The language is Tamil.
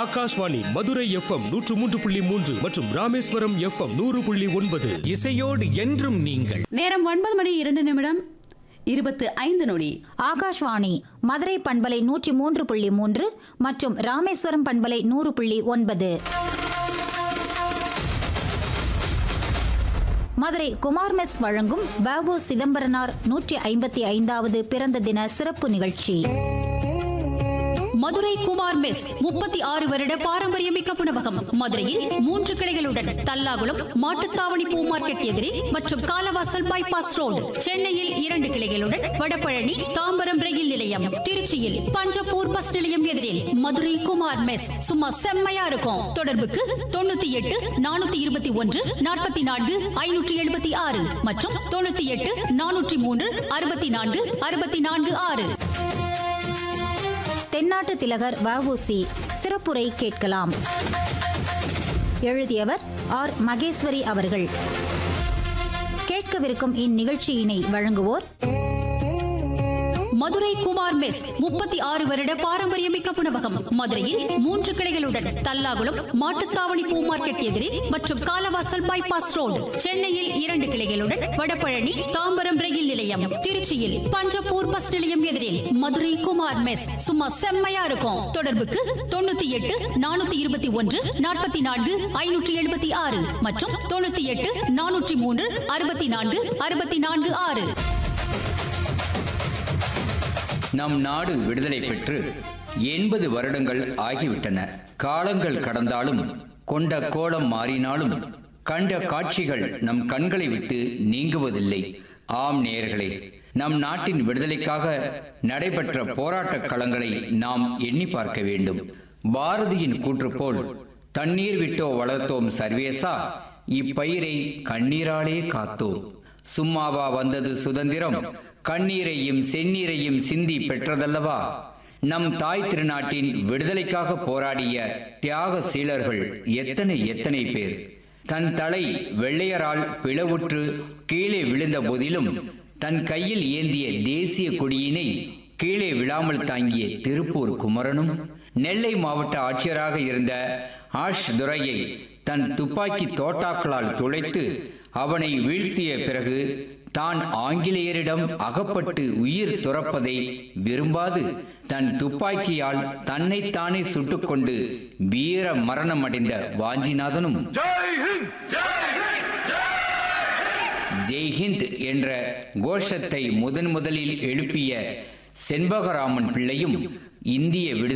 ஆகாஷ்வாணி மதுரை எஃப்எம் நூற்று மூன்று புள்ளி மூன்று மற்றும் ராமேஸ்வரம் எஃப்எம் நூறு புள்ளி ஒன்பது இசையோடு என்றும் நீங்கள் நேரம் ஒன்பது மணி இரண்டு நிமிடம் இருபத்து ஐந்து நொடி ஆகாஷ்வாணி மதுரை பண்பலை நூற்றி மூன்று புள்ளி மூன்று மற்றும் ராமேஸ்வரம் பண்பலை நூறு புள்ளி ஒன்பது மதுரை குமார் மெஸ் வழங்கும் பாபு சிதம்பரனார் நூற்றி ஐம்பத்தி ஐந்தாவது பிறந்த தின சிறப்பு நிகழ்ச்சி மதுரை குமார் மெஸ் முப்பத்தி ஆறு வருட பாரம்பரியமிக்க உணவகம் மதுரையில் மூன்று கிளைகளுடன் தல்லாகுளம் மாட்டுத்தாவணி பூ மார்க்கெட் எதிரே மற்றும் காலவாசல் பைபாஸ் ரோடு சென்னையில் இரண்டு கிளைகளுடன் வடபழனி தாம்பரம் ரயில் நிலையம் திருச்சியில் பஞ்சப்பூர் பஸ் நிலையம் எதிரில் மதுரை குமார் மெஸ் சும்மா செம்மையா இருக்கும் தொடர்புக்கு தொண்ணூத்தி எட்டு நானூத்தி இருபத்தி ஒன்று நாற்பத்தி நான்கு ஐநூற்றி எழுபத்தி ஆறு மற்றும் தொண்ணூத்தி எட்டு நானூற்றி மூன்று அறுபத்தி நான்கு அறுபத்தி நான்கு ஆறு தென்னாட்டு திலகர் வஉசி சிறப்புரை கேட்கலாம் எழுதியவர் ஆர் மகேஸ்வரி அவர்கள் கேட்கவிருக்கும் இந்நிகழ்ச்சியினை வழங்குவோர் மதுரை குமார் மெஸ் முப்பத்தி ஆறு வருட பாரம்பரியமிக்க உணவகம் மதுரையில் மூன்று கிளைகளுடன் தல்லாகுளம் மாட்டுத்தாவணி பூ மார்க்கெட் எதிரே மற்றும் காலவாசல் பைபாஸ் ரோடு சென்னையில் இரண்டு கிளைகளுடன் வடபழனி தாம்பரம் ரயில் நிலையம் திருச்சியில் பஞ்சப்பூர் பஸ் நிலையம் எதிரில் மதுரை குமார் மெஸ் சும்மா செம்மையா இருக்கும் தொடர்புக்கு தொண்ணூத்தி எட்டு நானூத்தி இருபத்தி ஒன்று நாற்பத்தி நான்கு ஐநூற்றி எழுபத்தி ஆறு மற்றும் தொண்ணூத்தி எட்டு நானூற்றி மூன்று அறுபத்தி நான்கு அறுபத்தி நான்கு ஆறு நம் நாடு விடுதலை பெற்று எண்பது வருடங்கள் ஆகிவிட்டன காலங்கள் கடந்தாலும் கொண்ட கோலம் மாறினாலும் கண்ட காட்சிகள் நம் கண்களை விட்டு நீங்குவதில்லை ஆம் நேயர்களே நம் நாட்டின் விடுதலைக்காக நடைபெற்ற போராட்டக் களங்களை நாம் எண்ணி பார்க்க வேண்டும் பாரதியின் கூற்று போல் தண்ணீர் விட்டோ வளர்த்தோம் சர்வேசா இப்பயிரை கண்ணீராலே காத்தோம் சும்மாவா வந்தது சுதந்திரம் கண்ணீரையும் செந்நீரையும் சிந்தி பெற்றதல்லவா நம் தாய் திருநாட்டின் விடுதலைக்காக போராடிய தியாக சீலர்கள் எத்தனை எத்தனை பேர் தன் தலை வெள்ளையரால் பிளவுற்று கீழே விழுந்த போதிலும் தன் கையில் ஏந்திய தேசிய கொடியினை கீழே விழாமல் தாங்கிய திருப்பூர் குமரனும் நெல்லை மாவட்ட ஆட்சியராக இருந்த ஆஷ் துரையை தன் துப்பாக்கி தோட்டாக்களால் துளைத்து அவனை வீழ்த்திய பிறகு தான் ஆங்கிலேயரிடம் அகப்பட்டு உயிர் துறப்பதை விரும்பாது தன் துப்பாக்கியால் தன்னைத்தானே சுட்டுக்கொண்டு வீர மரணமடைந்த வாஞ்சிநாதனும் ஜெய்ஹிந்த் என்ற கோஷத்தை முதன் முதலில் எழுப்பிய செண்பகராமன் பிள்ளையும் இந்திய விடுதலை